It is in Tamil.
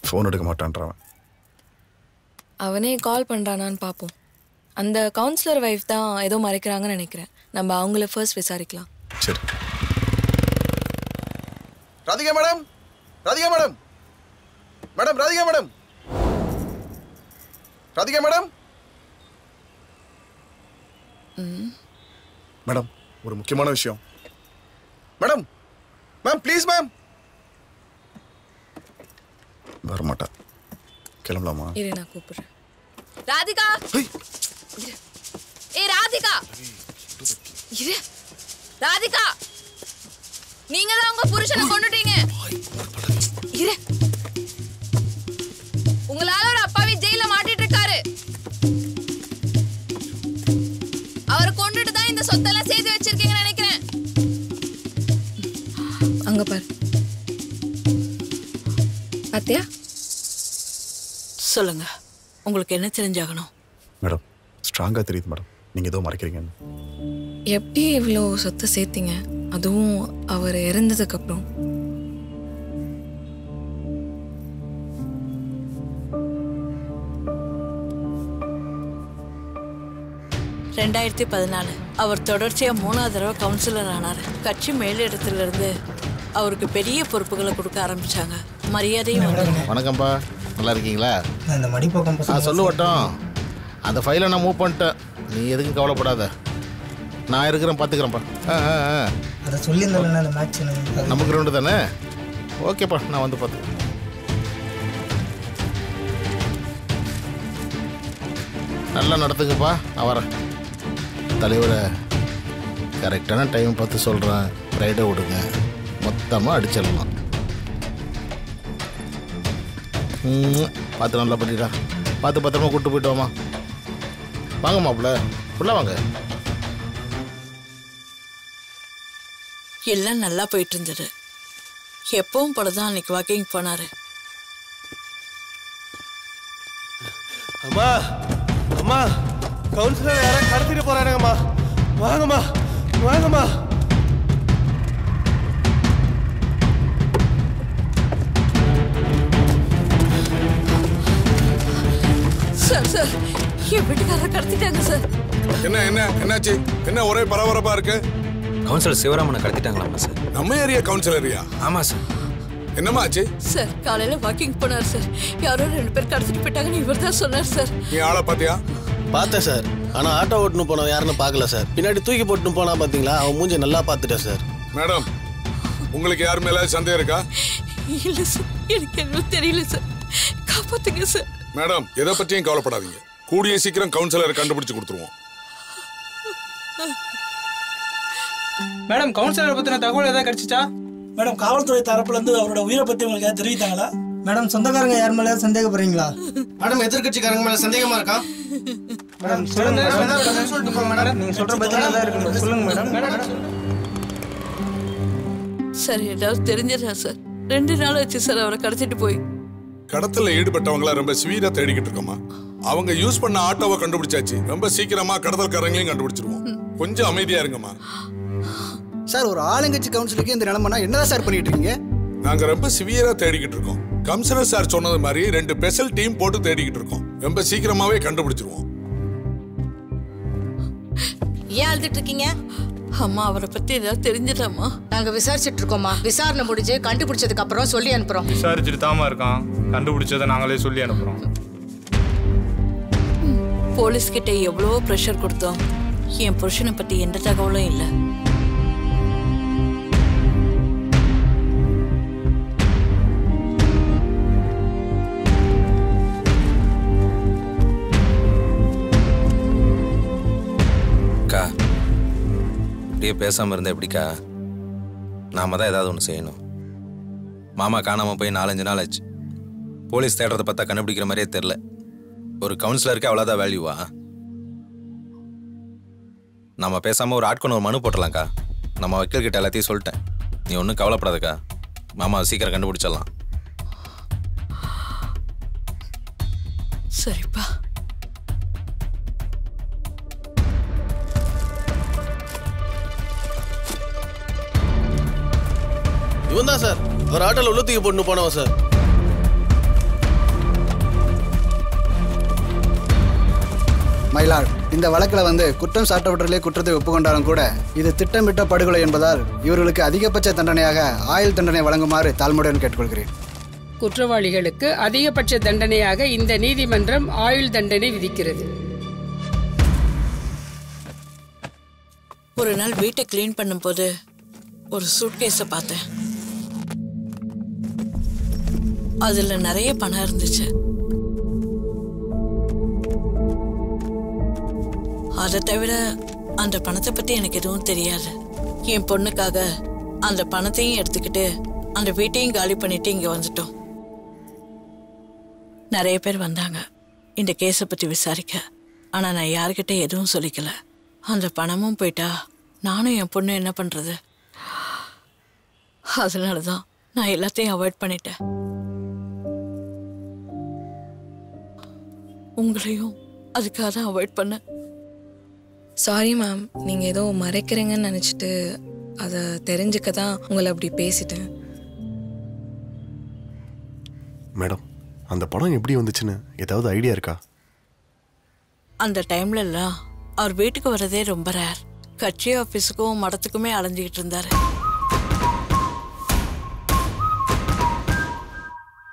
ஃபோன் எடுக்க மாட்டான்றான் அவனே கால் பண்ணுறானான்னு பார்ப்போம் அந்த கவுன்சிலர் வைஃப் தான் ஏதோ மறைக்கிறாங்கன்னு நினைக்கிறேன் நம்ம அவங்கள ஃபர்ஸ்ட் விசாரிக்கலாம் சரி Radhika madam Radhika madam madam Radhika madam Radhika madam madam ஒரு முக்கியமான விஷயம் மேடம் மேம் ப்ளீஸ் மேம் வரமாட்டா கிளம்பலாமா இரு நான் கூப்பிடுறேன் ராதிகா இரு. ஏய் ராதிகா இரு ராதிகா நீங்க தான் உங்க புருஷனை கொண்டுட்டீங்க இரு உங்களால ஒரு அப்பாவி ஜெயில மாட்டிட்டு இருக்காரு அவரை கொண்டுட்டு தான் இந்த சொத்தெல்லாம் சேர்த்து வச்சிருக்கீங்கன்னு நினைக்கிறேன் அங்க பாரு பாத்தியா சொல்லுங்க உங்களுக்கு என்ன தெரிஞ்சாகணும் மேடம் ஸ்ட்ராங்காக தெரியுது மேடம் நீங்கள் ஏதோ மறைக்கிறீங்கன்னு எப்படி இவ்வளோ சொத்தை சேர்த்தீங்க அதுவும் அவர் இறந்ததுக்கு அப்புறம் ரெண்டாயிரத்தி பதினாலு அவர் தொடர்ச்சியா மூணாவது தடவை கவுன்சிலர் ஆனார் கட்சி மேலிடத்துல இருந்து அவருக்கு பெரிய பொறுப்புகளை கொடுக்க ஆரம்பிச்சாங்க மரியாதையும் வந்தது. வணக்கம்ப்பா நல்லா இருக்கீங்களா நான் இந்த மடிப்பக்கம் ஆ பசங்க சொல்லு வட்டம் அந்த ஃபைலை நான் மூவ் பண்ணிட்டேன் நீ எதுக்கும் கவலைப்படாத நான் இருக்கிறேன் பார்த்துக்கிறேன்ப்பா ஆ ஆ ஆ அதை சொல்லியிருந்தாலும் அந்த மேட்ச் நமக்கு ரெண்டு தானே ஓகேப்பா நான் வந்து பார்த்துக்கிறேன் நல்லா நடத்துங்கப்பா நான் வரேன் தலைவரை கரெக்டான டைம் பார்த்து சொல்கிறேன் ரைடை விடுங்க மொத்தமாக அடிச்சிடலாம் ம், பார்த்து நல்லா பண்ணிடா பார்த்து பத்திரமா கூப்பிட்டு போயிட்டு வாமா வாங்க மாப்பிள்ள ஃபுல்லாக வாங்க எல்லாம் நல்லா போயிட்டு இருந்தது எப்பவும் போல தான் அன்னைக்கு வாக்கிங் போனாரு அம்மா அம்மா கவுன்சிலர் யாரா கடத்திட்டு போறானுங்கம்மா வாங்கம்மா வாங்கம்மா சார் சார் என் வீட்டுக்காரரை கடத்திட்டாங்க சார் என்ன என்ன என்னாச்சு என்ன ஒரே பரபரப்பா இருக்கு கவுன்சிலர் சிவராமனை கடத்திட்டாங்களாமா சார் நம்ம ஏரியா கவுன்சிலரியா ஆமா சார் என்னம்மா ஆச்சு சார் காலையில வாக்கிங் போனார் சார் யாரோ ரெண்டு பேர் கடத்திட்டு போயிட்டாங்கன்னு இவர் தான் சொன்னார் சார் நீ ஆளை பாத்தியா பார்த்தேன் சார் ஆனா ஆட்டோ ஓட்டுன்னு போனவன் யாருன்னு பார்க்கல சார் பின்னாடி தூக்கி போட்டுன்னு போனா பாத்தீங்களா அவன் மூஞ்சி நல்லா பார்த்துட்டேன் சார் மேடம் உங்களுக்கு யார் மேல சந்தேகம் இருக்கா இல்ல சார் எனக்கு எதுவும் தெரியல சார் காப்பாத்துங்க சார் மேடம் எதை பற்றியும் கவலைப்படாதீங்க கூடிய சீக்கிரம் கவுன்சிலரை கண்டுபிடிச்சு கொடுத்துருவோம் மேடம் கவுன்சிலர் பத்தின தகவல் ஏதாவது கிடைச்சிச்சா மேடம் காவல்துறை தரப்புல இருந்து அவரோட உயிரை பத்தி உங்களுக்கு ஏதாவது தெரிவித்தாங்களா மேடம் சொந்தக்காரங்க யார் மேலேயாவது சந்தேகப்படுறீங்களா மேடம் எதிர்கட்சிக்காரங்க மேல சந்தேகமா இருக்கா மேடம் சொல்லுங்க சொல்லிட்டு போங்க மேடம் நீங்க சொல்ற பதில் தான் இருக்கு சொல்லுங்க மேடம் சார் ஏதாவது தெரிஞ்சதா சார் ரெண்டு நாள் ஆச்சு சார் அவரை கடத்திட்டு போய் கடத்தல ஈடுபட்டவங்கள ரொம்ப சிவியரா தேடிக்கிட்டு இருக்கோமா அவங்க யூஸ் பண்ண ஆட்டோவை கண்டுபிடிச்சாச்சு ரொம்ப சீக்கிரமா கடத்தல்காரங்களையும் கண்டுபிடிச்சிருவோம் கொஞ்சம் அமைதியா இருங்கம்மா சார் ஒரு ஆளுங்கட்சி கவுன்சிலுக்கு இந்த நிலைமைனா என்னதான் சார் பண்ணிட்டு இருக்கீங்க நாங்க ரொம்ப சிவியரா தேடிக்கிட்டு இருக்கோம் கமிஷனர் சார் சொன்னது மாதிரி ரெண்டு ஸ்பெஷல் டீம் போட்டு தேடிக்கிட்டு இருக்கோம் ரொம்ப சீக்கிரமாவே கண்டுபிடிச்சிருவோம் ஏன் அழுதுட்டு இருக்கீங்க அம்மா அவரை பத்தி ஏதாவது தெரிஞ்சதாம்மா நாங்க விசாரிச்சுட்டு இருக்கோம்மா விசாரணை முடிஞ்சு கண்டுபிடிச்சதுக்கு அப்புறம் சொல்லி அனுப்புறோம் விசாரிச்சுட்டு தாமா இருக்கான் கண்டுபிடிச்சதை நாங்களே சொல்லி அனுப்புறோம் போலீஸ் கிட்ட எவ்வளவோ ப்ரெஷர் கொடுத்தோம் என் புருஷனை பத்தி எந்த தகவலும் இல்லை அக்கா இப்படியே பேசாம இருந்தா எப்படிக்கா நாம தான் ஏதாவது ஒன்று செய்யணும் மாமா காணாம போய் நாலஞ்சு நாள் ஆச்சு போலீஸ் தேடுறத பார்த்தா கண்டுபிடிக்கிற மாதிரியே தெரில ஒரு கவுன்சிலருக்கு அவ்வளோதான் வேல்யூவா நம்ம பேசாம ஒரு ஆட்கொண்டு ஒரு மனு போட்டலாம்க்கா நம்ம வக்கீல் கிட்ட எல்லாத்தையும் சொல்லிட்டேன் நீ ஒன்றும் கவலைப்படாதக்கா மாமா சீக்கிரம் கண்டுபிடிச்சிடலாம் சரிப்பா இவன் தான் சார் ஒரு ஆட்டோல உள்ள தூக்கி போட்டுன்னு போனவன் சார் மயிலாள் இந்த வழக்கில் வந்து குற்றம் சாட்டப்பட்டவர்களே குற்றத்தை ஒப்புக்கொண்டாலும் கூட இது திட்டமிட்ட படுகொலை என்பதால் இவர்களுக்கு அதிகபட்ச தண்டனையாக ஆயுள் தண்டனை வழங்குமாறு தாழ்மையுடன் கேட்டுக்கொள்கிறேன் குற்றவாளிகளுக்கு அதிகபட்ச தண்டனையாக இந்த நீதிமன்றம் ஆயுள் தண்டனை விதிக்கிறது ஒரு நாள் வீட்டை க்ளீன் பண்ணும்போது ஒரு சூட்கேஸை பார்த்தேன் அதுல நிறைய பணம் இருந்துச்சு அதை தவிர அந்த பணத்தை பத்தி எனக்கு எதுவும் தெரியாது என் பொண்ணுக்காக அந்த பணத்தையும் எடுத்துக்கிட்டு அந்த வீட்டையும் காலி பண்ணிட்டு இங்க வந்துட்டோம் நிறைய பேர் வந்தாங்க இந்த கேஸை பத்தி விசாரிக்க ஆனா நான் யார்கிட்ட எதுவும் சொல்லிக்கல அந்த பணமும் போயிட்டா நானும் என் பொண்ணு என்ன பண்றது அதனால தான் நான் எல்லாத்தையும் அவாய்ட் பண்ணிட்டேன் உங்களையும் அதுக்காக தான் அவாய்ட் பண்ணேன் சாரி மேம் நீங்கள் ஏதோ மறைக்கிறீங்கன்னு நினச்சிட்டு அதை தெரிஞ்சுக்க தான் உங்களை அப்படி பேசிட்டேன் மேடம் அந்த படம் எப்படி வந்துச்சுன்னு ஏதாவது ஐடியா இருக்கா அந்த டைம்ல எல்லாம் அவர் வீட்டுக்கு வரதே ரொம்ப ரேர் கட்சி ஆஃபீஸுக்கும் மடத்துக்குமே அலைஞ்சிக்கிட்டு இருந்தாரு